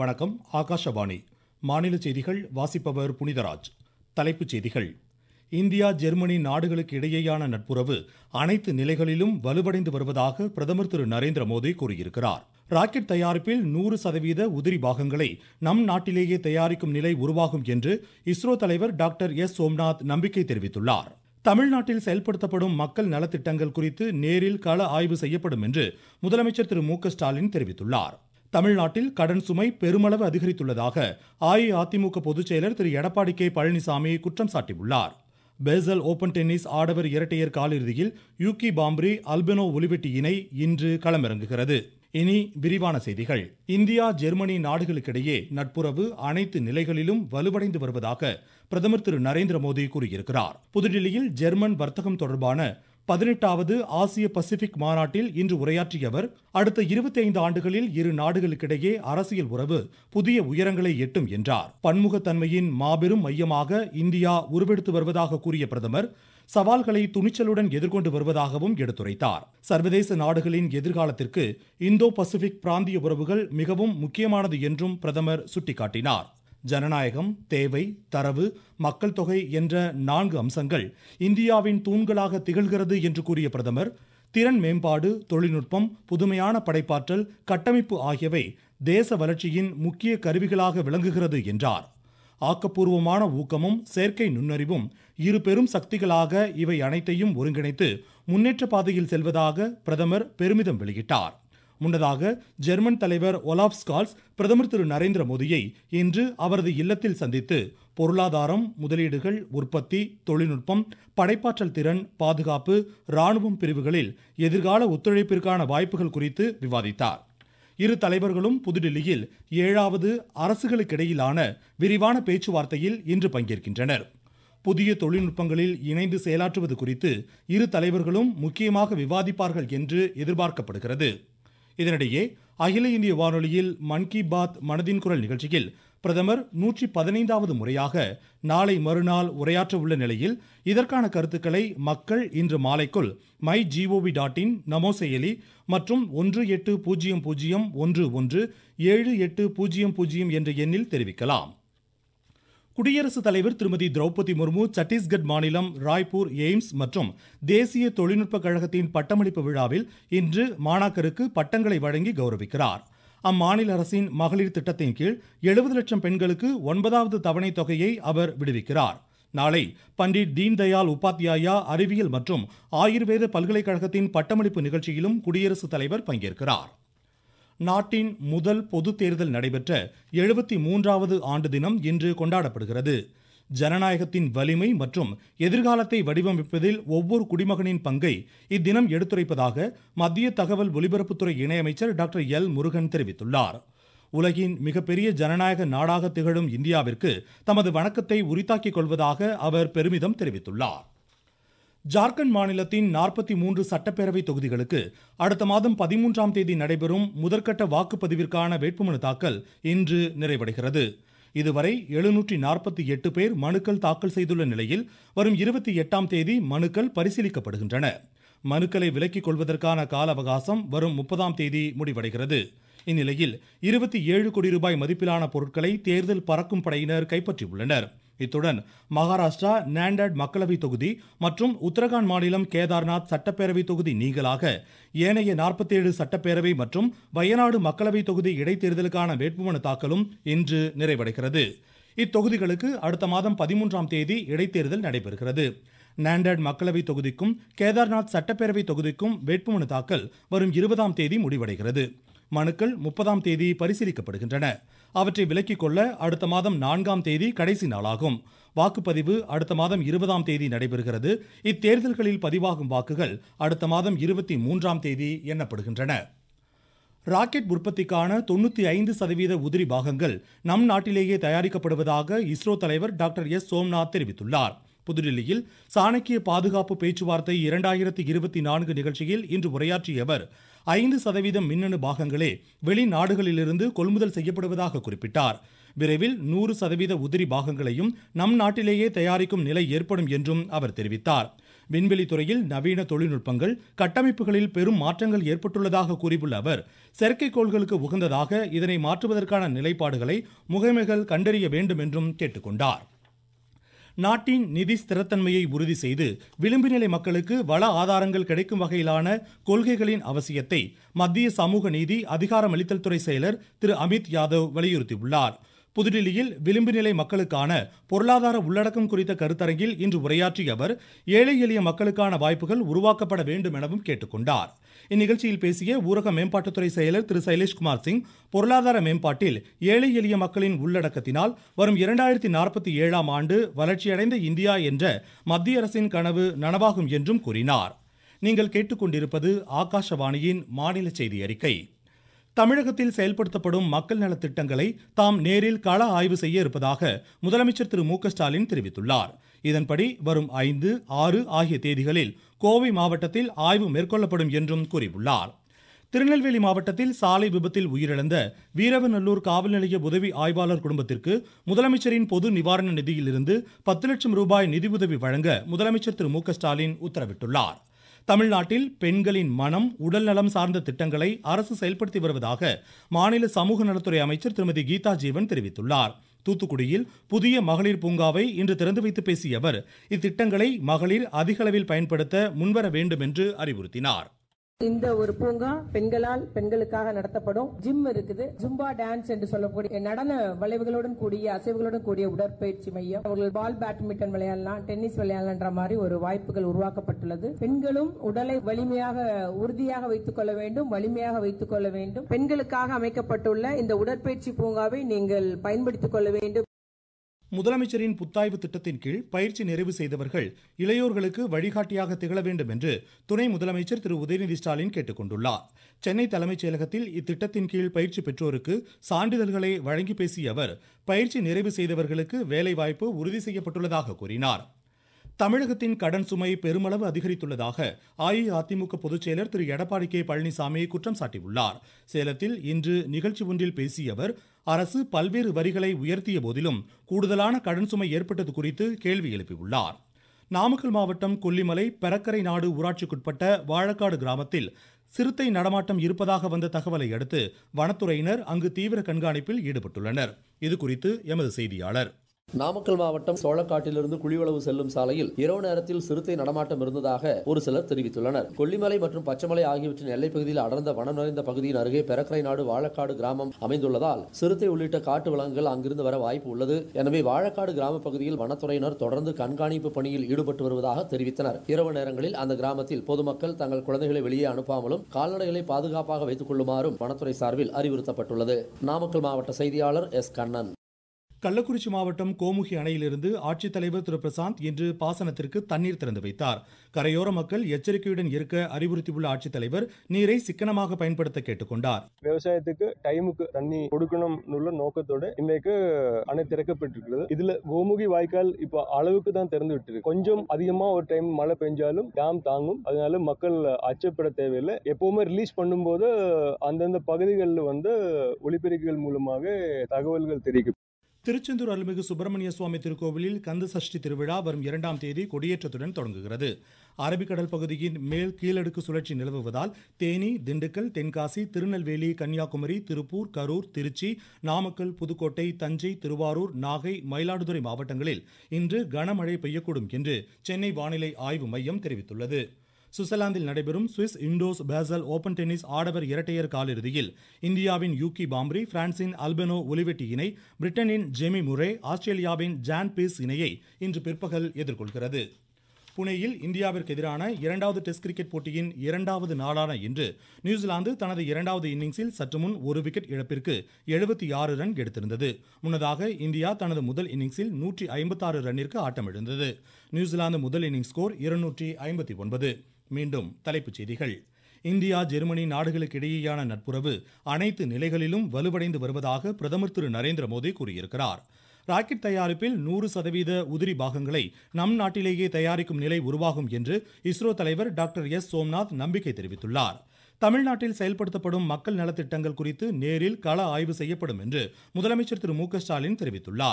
வணக்கம் ஆகாஷவாணி மாநில செய்திகள் வாசிப்பவர் புனிதராஜ் தலைப்புச் செய்திகள் இந்தியா ஜெர்மனி நாடுகளுக்கு இடையேயான நட்புறவு அனைத்து நிலைகளிலும் வலுவடைந்து வருவதாக பிரதமர் திரு நரேந்திர மோடி கூறியிருக்கிறார் ராக்கெட் தயாரிப்பில் நூறு சதவீத உதிரி பாகங்களை நம் நாட்டிலேயே தயாரிக்கும் நிலை உருவாகும் என்று இஸ்ரோ தலைவர் டாக்டர் எஸ் சோம்நாத் நம்பிக்கை தெரிவித்துள்ளார் தமிழ்நாட்டில் செயல்படுத்தப்படும் மக்கள் நலத்திட்டங்கள் குறித்து நேரில் கள ஆய்வு செய்யப்படும் என்று முதலமைச்சர் திரு மு க ஸ்டாலின் தெரிவித்துள்ளார் தமிழ்நாட்டில் கடன் சுமை பெருமளவு அதிகரித்துள்ளதாக அஇஅதிமுக பொதுச் செயலர் திரு எடப்பாடி கே பழனிசாமி குற்றம் சாட்டியுள்ளார் பேசல் ஓபன் டென்னிஸ் ஆடவர் இரட்டையர் காலிறுதியில் யூகி பாம்ப்ரி அல்பெனோ ஒலிவெட்டி இணை இன்று களமிறங்குகிறது இனி விரிவான செய்திகள் இந்தியா ஜெர்மனி நாடுகளுக்கிடையே நட்புறவு அனைத்து நிலைகளிலும் வலுவடைந்து வருவதாக பிரதமர் திரு நரேந்திர மோடி கூறியிருக்கிறார் புதுடில்லியில் ஜெர்மன் வர்த்தகம் தொடர்பான பதினெட்டாவது ஆசிய பசிபிக் மாநாட்டில் இன்று உரையாற்றிய அவர் அடுத்த இருபத்தி ஐந்து ஆண்டுகளில் இரு நாடுகளுக்கிடையே அரசியல் உறவு புதிய உயரங்களை எட்டும் என்றார் பன்முகத்தன்மையின் மாபெரும் மையமாக இந்தியா உருவெடுத்து வருவதாக கூறிய பிரதமர் சவால்களை துணிச்சலுடன் எதிர்கொண்டு வருவதாகவும் எடுத்துரைத்தார் சர்வதேச நாடுகளின் எதிர்காலத்திற்கு இந்தோ பசிபிக் பிராந்திய உறவுகள் மிகவும் முக்கியமானது என்றும் பிரதமர் சுட்டிக்காட்டினார் ஜனநாயகம் தேவை தரவு மக்கள் தொகை என்ற நான்கு அம்சங்கள் இந்தியாவின் தூண்களாக திகழ்கிறது என்று கூறிய பிரதமர் திறன் மேம்பாடு தொழில்நுட்பம் புதுமையான படைப்பாற்றல் கட்டமைப்பு ஆகியவை தேச வளர்ச்சியின் முக்கிய கருவிகளாக விளங்குகிறது என்றார் ஆக்கப்பூர்வமான ஊக்கமும் செயற்கை நுண்ணறிவும் இரு பெரும் சக்திகளாக இவை அனைத்தையும் ஒருங்கிணைத்து முன்னேற்ற பாதையில் செல்வதாக பிரதமர் பெருமிதம் வெளியிட்டார் முன்னதாக ஜெர்மன் தலைவர் ஒலாப் ஸ்கால்ஸ் பிரதமர் திரு நரேந்திர மோடியை இன்று அவரது இல்லத்தில் சந்தித்து பொருளாதாரம் முதலீடுகள் உற்பத்தி தொழில்நுட்பம் படைப்பாற்றல் திறன் பாதுகாப்பு ராணுவம் பிரிவுகளில் எதிர்கால ஒத்துழைப்பிற்கான வாய்ப்புகள் குறித்து விவாதித்தார் இரு தலைவர்களும் புதுடில்லியில் ஏழாவது அரசுகளுக்கிடையிலான விரிவான பேச்சுவார்த்தையில் இன்று பங்கேற்கின்றனர் புதிய தொழில்நுட்பங்களில் இணைந்து செயலாற்றுவது குறித்து இரு தலைவர்களும் முக்கியமாக விவாதிப்பார்கள் என்று எதிர்பார்க்கப்படுகிறது இதனிடையே அகில இந்திய வானொலியில் மன் கி பாத் மனதின் குரல் நிகழ்ச்சியில் பிரதமர் நூற்றி பதினைந்தாவது முறையாக நாளை மறுநாள் உரையாற்ற உள்ள நிலையில் இதற்கான கருத்துக்களை மக்கள் இன்று மாலைக்குள் மை ஜிஓவி டாட் இன் நமோ செயலி மற்றும் ஒன்று எட்டு பூஜ்ஜியம் பூஜ்ஜியம் ஒன்று ஒன்று ஏழு எட்டு பூஜ்ஜியம் பூஜ்ஜியம் என்ற எண்ணில் தெரிவிக்கலாம் குடியரசுத் தலைவர் திருமதி திரௌபதி முர்மு சத்தீஸ்கட் மாநிலம் ராய்ப்பூர் எய்ம்ஸ் மற்றும் தேசிய தொழில்நுட்ப கழகத்தின் பட்டமளிப்பு விழாவில் இன்று மாணாக்கருக்கு பட்டங்களை வழங்கி கௌரவிக்கிறார் அம்மாநில அரசின் மகளிர் திட்டத்தின் கீழ் எழுபது லட்சம் பெண்களுக்கு ஒன்பதாவது தவணை தொகையை அவர் விடுவிக்கிறார் நாளை பண்டிட் தீன்தயாள் உபாத்யாயா அறிவியல் மற்றும் ஆயுர்வேத பல்கலைக்கழகத்தின் பட்டமளிப்பு நிகழ்ச்சியிலும் குடியரசுத் தலைவர் பங்கேற்கிறார் நாட்டின் முதல் பொது தேர்தல் நடைபெற்ற எழுபத்தி மூன்றாவது ஆண்டு தினம் இன்று கொண்டாடப்படுகிறது ஜனநாயகத்தின் வலிமை மற்றும் எதிர்காலத்தை வடிவமைப்பதில் ஒவ்வொரு குடிமகனின் பங்கை இத்தினம் எடுத்துரைப்பதாக மத்திய தகவல் ஒலிபரப்புத்துறை இணையமைச்சர் டாக்டர் எல் முருகன் தெரிவித்துள்ளார் உலகின் மிகப்பெரிய ஜனநாயக நாடாக திகழும் இந்தியாவிற்கு தமது வணக்கத்தை உரித்தாக்கிக் கொள்வதாக அவர் பெருமிதம் தெரிவித்துள்ளார் ஜார்க்கண்ட் மாநிலத்தின் நாற்பத்தி மூன்று சட்டப்பேரவை தொகுதிகளுக்கு அடுத்த மாதம் பதிமூன்றாம் தேதி நடைபெறும் முதற்கட்ட வாக்குப்பதிவிற்கான வேட்புமனு தாக்கல் இன்று நிறைவடைகிறது இதுவரை எழுநூற்றி நாற்பத்தி எட்டு பேர் மனுக்கள் தாக்கல் செய்துள்ள நிலையில் வரும் இருபத்தி எட்டாம் தேதி மனுக்கள் பரிசீலிக்கப்படுகின்றன மனுக்களை விலக்கிக் கொள்வதற்கான கால அவகாசம் வரும் முப்பதாம் தேதி முடிவடைகிறது இந்நிலையில் இருபத்தி ஏழு கோடி ரூபாய் மதிப்பிலான பொருட்களை தேர்தல் பறக்கும் படையினர் கைப்பற்றியுள்ளனர் இத்துடன் மகாராஷ்டிரா நாண்டட் மக்களவை தொகுதி மற்றும் உத்தரகாண்ட் மாநிலம் கேதார்நாத் சட்டப்பேரவை தொகுதி நீங்களாக ஏனைய நாற்பத்தேழு சட்டப்பேரவை மற்றும் வயநாடு மக்களவை தொகுதி இடைத்தேர்தலுக்கான வேட்புமனு தாக்கலும் இன்று நிறைவடைகிறது இத்தொகுதிகளுக்கு அடுத்த மாதம் பதிமூன்றாம் தேதி இடைத்தேர்தல் நடைபெறுகிறது நாண்டட் மக்களவை தொகுதிக்கும் கேதார்நாத் சட்டப்பேரவை தொகுதிக்கும் வேட்புமனு தாக்கல் வரும் இருபதாம் தேதி முடிவடைகிறது மனுக்கள் முப்பதாம் தேதி பரிசீலிக்கப்படுகின்றன அவற்றை விலக்கிக் கொள்ள அடுத்த மாதம் நான்காம் தேதி கடைசி நாளாகும் வாக்குப்பதிவு அடுத்த மாதம் இருபதாம் தேதி நடைபெறுகிறது இத்தேர்தல்களில் பதிவாகும் வாக்குகள் அடுத்த மாதம் இருபத்தி மூன்றாம் தேதி எண்ணப்படுகின்றன ராக்கெட் உற்பத்திக்கான தொண்ணூத்தி ஐந்து சதவீத உதிரி பாகங்கள் நம் நாட்டிலேயே தயாரிக்கப்படுவதாக இஸ்ரோ தலைவர் டாக்டர் எஸ் சோம்நாத் தெரிவித்துள்ளார் புதுடில்லியில் சாணக்கிய பாதுகாப்பு பேச்சுவார்த்தை இரண்டாயிரத்தி இருபத்தி நான்கு நிகழ்ச்சியில் இன்று உரையாற்றிய அவர் ஐந்து சதவீதம் மின்னணு பாகங்களே வெளிநாடுகளிலிருந்து கொள்முதல் செய்யப்படுவதாக குறிப்பிட்டார் விரைவில் நூறு சதவீத உதிரி பாகங்களையும் நம் நாட்டிலேயே தயாரிக்கும் நிலை ஏற்படும் என்றும் அவர் தெரிவித்தார் விண்வெளி துறையில் நவீன தொழில்நுட்பங்கள் கட்டமைப்புகளில் பெரும் மாற்றங்கள் ஏற்பட்டுள்ளதாக கூறியுள்ள அவர் செயற்கைக்கோள்களுக்கு உகந்ததாக இதனை மாற்றுவதற்கான நிலைப்பாடுகளை முகமைகள் கண்டறிய வேண்டும் என்றும் கேட்டுக்கொண்டார் நாட்டின் நிதி ஸ்திரத்தன்மையை உறுதி செய்து விளிம்பு நிலை மக்களுக்கு வள ஆதாரங்கள் கிடைக்கும் வகையிலான கொள்கைகளின் அவசியத்தை மத்திய சமூக நீதி அதிகாரமளித்தல் துறை செயலர் திரு அமித் யாதவ் வலியுறுத்தியுள்ளார் புதுடில்லியில் விளிம்பு நிலை மக்களுக்கான பொருளாதார உள்ளடக்கம் குறித்த கருத்தரங்கில் இன்று உரையாற்றிய அவர் ஏழை எளிய மக்களுக்கான வாய்ப்புகள் உருவாக்கப்பட வேண்டும் எனவும் கேட்டுக்கொண்டார் இந்நிகழ்ச்சியில் பேசிய ஊரக மேம்பாட்டுத்துறை செயலர் திரு சைலேஷ்குமார் சிங் பொருளாதார மேம்பாட்டில் ஏழை எளிய மக்களின் உள்ளடக்கத்தினால் வரும் இரண்டாயிரத்தி நாற்பத்தி ஏழாம் ஆண்டு வளர்ச்சியடைந்த இந்தியா என்ற மத்திய அரசின் கனவு நனவாகும் என்றும் கூறினார் நீங்கள் கேட்டுக்கொண்டிருப்பது ஆகாஷவாணியின் மாநில செய்தி அறிக்கை தமிழகத்தில் செயல்படுத்தப்படும் மக்கள் நலத் திட்டங்களை தாம் நேரில் கள ஆய்வு செய்ய இருப்பதாக முதலமைச்சர் திரு மு க ஸ்டாலின் தெரிவித்துள்ளார் இதன்படி வரும் ஐந்து ஆறு ஆகிய தேதிகளில் கோவை மாவட்டத்தில் ஆய்வு மேற்கொள்ளப்படும் என்றும் கூறியுள்ளார் திருநெல்வேலி மாவட்டத்தில் சாலை விபத்தில் உயிரிழந்த வீரவநல்லூர் காவல் நிலைய உதவி ஆய்வாளர் குடும்பத்திற்கு முதலமைச்சரின் பொது நிவாரண நிதியிலிருந்து பத்து லட்சம் ரூபாய் நிதியுதவி வழங்க முதலமைச்சர் திரு மு க ஸ்டாலின் உத்தரவிட்டுள்ளார் தமிழ்நாட்டில் பெண்களின் மனம் உடல் நலம் சார்ந்த திட்டங்களை அரசு செயல்படுத்தி வருவதாக மாநில சமூக நலத்துறை அமைச்சர் திருமதி கீதா ஜீவன் தெரிவித்துள்ளார் தூத்துக்குடியில் புதிய மகளிர் பூங்காவை இன்று திறந்து வைத்து பேசிய அவர் இத்திட்டங்களை மகளிர் அதிக அளவில் பயன்படுத்த முன்வர வேண்டும் என்று அறிவுறுத்தினார் இந்த ஒரு பூங்கா பெண்களால் பெண்களுக்காக நடத்தப்படும் ஜிம் இருக்குது ஜும்பா டான்ஸ் என்று சொல்லக்கூடிய நடன வளைவுகளுடன் கூடிய அசைவுகளுடன் கூடிய உடற்பயிற்சி மையம் அவர்கள் பால் பேட்மிண்டன் விளையாடலாம் டென்னிஸ் விளையாடலான்ற மாதிரி ஒரு வாய்ப்புகள் உருவாக்கப்பட்டுள்ளது பெண்களும் உடலை வலிமையாக உறுதியாக வைத்துக் கொள்ள வேண்டும் வலிமையாக வைத்துக் கொள்ள வேண்டும் பெண்களுக்காக அமைக்கப்பட்டுள்ள இந்த உடற்பயிற்சி பூங்காவை நீங்கள் பயன்படுத்திக் கொள்ள வேண்டும் முதலமைச்சரின் புத்தாய்வு திட்டத்தின் கீழ் பயிற்சி நிறைவு செய்தவர்கள் இளையோர்களுக்கு வழிகாட்டியாக திகழ வேண்டும் என்று துணை முதலமைச்சர் திரு உதயநிதி ஸ்டாலின் கேட்டுக்கொண்டுள்ளார் சென்னை தலைமைச் செயலகத்தில் இத்திட்டத்தின் கீழ் பயிற்சி பெற்றோருக்கு சான்றிதழ்களை வழங்கி பேசிய அவர் பயிற்சி நிறைவு செய்தவர்களுக்கு வேலைவாய்ப்பு உறுதி செய்யப்பட்டுள்ளதாக கூறினார் தமிழகத்தின் கடன் சுமை பெருமளவு அதிகரித்துள்ளதாக அஇஅதிமுக பொதுச் செயலர் திரு எடப்பாடி கே பழனிசாமி குற்றம் சாட்டியுள்ளார் சேலத்தில் இன்று நிகழ்ச்சி ஒன்றில் பேசிய அவர் அரசு பல்வேறு வரிகளை உயர்த்திய போதிலும் கூடுதலான கடன் சுமை ஏற்பட்டது குறித்து கேள்வி எழுப்பியுள்ளார் நாமக்கல் மாவட்டம் கொல்லிமலை பெரக்கரை நாடு ஊராட்சிக்குட்பட்ட வாழக்காடு கிராமத்தில் சிறுத்தை நடமாட்டம் இருப்பதாக வந்த தகவலை அடுத்து வனத்துறையினர் அங்கு தீவிர கண்காணிப்பில் ஈடுபட்டுள்ளனர் இதுகுறித்து எமது செய்தியாளர் நாமக்கல் மாவட்டம் சோளக்காட்டிலிருந்து குழிவளவு செல்லும் சாலையில் இரவு நேரத்தில் சிறுத்தை நடமாட்டம் இருந்ததாக ஒரு சிலர் தெரிவித்துள்ளனர் கொல்லிமலை மற்றும் பச்சைமலை ஆகியவற்றின் எல்லைப் பகுதியில் அடர்ந்த வனம் நிறைந்த பகுதியின் அருகே பெரக்கரை நாடு வாழக்காடு கிராமம் அமைந்துள்ளதால் சிறுத்தை உள்ளிட்ட காட்டு விலங்குகள் அங்கிருந்து வர வாய்ப்பு உள்ளது எனவே வாழக்காடு கிராம பகுதியில் வனத்துறையினர் தொடர்ந்து கண்காணிப்பு பணியில் ஈடுபட்டு வருவதாக தெரிவித்தனர் இரவு நேரங்களில் அந்த கிராமத்தில் பொதுமக்கள் தங்கள் குழந்தைகளை வெளியே அனுப்பாமலும் கால்நடைகளை பாதுகாப்பாக வைத்துக் கொள்ளுமாறும் வனத்துறை சார்பில் அறிவுறுத்தப்பட்டுள்ளது நாமக்கல் மாவட்ட செய்தியாளர் எஸ் கண்ணன் கள்ளக்குறிச்சி மாவட்டம் கோமுகி அணையிலிருந்து ஆட்சித்தலைவர் திரு பிரசாந்த் இன்று பாசனத்திற்கு தண்ணீர் திறந்து வைத்தார் கரையோர மக்கள் எச்சரிக்கையுடன் இருக்க அறிவுறுத்தியுள்ள ஆட்சித்தலைவர் நீரை சிக்கனமாக பயன்படுத்த கேட்டுக்கொண்டார் விவசாயத்துக்கு டைமுக்கு தண்ணி கொடுக்கணும் உள்ள நோக்கத்தோட இன்றைக்கு அணை திறக்கப்பட்டிருக்கிறது இதுல கோமுகி வாய்க்கால் இப்போ அளவுக்கு தான் திறந்து விட்டுருக்கு கொஞ்சம் அதிகமா ஒரு டைம் மழை பெஞ்சாலும் டேம் தாங்கும் அதனால மக்கள் அச்சப்பட தேவையில்லை எப்பவுமே ரிலீஸ் பண்ணும்போது அந்தந்த பகுதிகளில் வந்து ஒளிபெருக்கிகள் மூலமாக தகவல்கள் தெரிவிக்கும் திருச்செந்தூர் அருள்மிகு சுப்பிரமணிய சுவாமி திருக்கோவிலில் கந்த சஷ்டி திருவிழா வரும் இரண்டாம் தேதி கொடியேற்றத்துடன் தொடங்குகிறது அரபிக்கடல் பகுதியின் மேல் கீழடுக்கு சுழற்சி நிலவுவதால் தேனி திண்டுக்கல் தென்காசி திருநெல்வேலி கன்னியாகுமரி திருப்பூர் கரூர் திருச்சி நாமக்கல் புதுக்கோட்டை தஞ்சை திருவாரூர் நாகை மயிலாடுதுறை மாவட்டங்களில் இன்று கனமழை பெய்யக்கூடும் என்று சென்னை வானிலை ஆய்வு மையம் தெரிவித்துள்ளது சுவிட்சர்லாந்தில் நடைபெறும் Swiss indoors Basel open tennis ஆடவர் இரட்டையர் காலிறுதியில் இந்தியாவின் யூகி பாம்ரி பிரான்சின் அல்பெனோ ஒலிவெட்டி இணை பிரிட்டனின் ஜெமி முரே ஆஸ்திரேலியாவின் ஜான் பீஸ் இணையை இன்று பிற்பகல் எதிர்கொள்கிறது புனேயில் இந்தியாவிற்கு எதிரான இரண்டாவது டெஸ்ட் கிரிக்கெட் போட்டியின் இரண்டாவது நாளான இன்று நியூசிலாந்து தனது இரண்டாவது இன்னிங்ஸில் சற்று முன் ஒரு விக்கெட் இழப்பிற்கு எழுபத்தி ஆறு ரன் எடுத்திருந்தது முன்னதாக இந்தியா தனது முதல் இன்னிங்ஸில் நூற்றி ஐம்பத்தாறு ரன்னிற்கு ஆட்டமிழந்தது நியூசிலாந்து முதல் இன்னிங்ஸ் ஸ்கோர் இருநூற்றி ஐம்பத்தி ஒன்பது மீண்டும் தலைப்புச் செய்திகள் இந்தியா ஜெர்மனி நாடுகளுக்கு இடையேயான நட்புறவு அனைத்து நிலைகளிலும் வலுவடைந்து வருவதாக பிரதமர் திரு நரேந்திர மோடி கூறியிருக்கிறார் ராக்கெட் தயாரிப்பில் நூறு சதவீத உதிரி பாகங்களை நம் நாட்டிலேயே தயாரிக்கும் நிலை உருவாகும் என்று இஸ்ரோ தலைவர் டாக்டர் எஸ் சோம்நாத் நம்பிக்கை தெரிவித்துள்ளார் தமிழ்நாட்டில் செயல்படுத்தப்படும் மக்கள் நலத்திட்டங்கள் குறித்து நேரில் கள ஆய்வு செய்யப்படும் என்று முதலமைச்சர் திரு மு க ஸ்டாலின் தெரிவித்துள்ளார்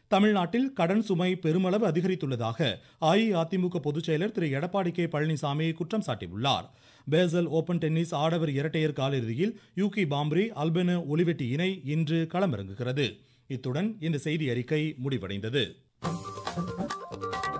தமிழ்நாட்டில் கடன் சுமை பெருமளவு அதிகரித்துள்ளதாக அஇஅதிமுக பொதுச் செயலர் திரு எடப்பாடி கே பழனிசாமி குற்றம் சாட்டியுள்ளார் பேசல் ஓபன் டென்னிஸ் ஆடவர் இரட்டையர் காலிறுதியில் யூகி பாம்ப்ரி அல்பெனோ ஒலிவெட்டி இணை இன்று களமிறங்குகிறது இத்துடன் இந்த செய்தி அறிக்கை முடிவடைந்தது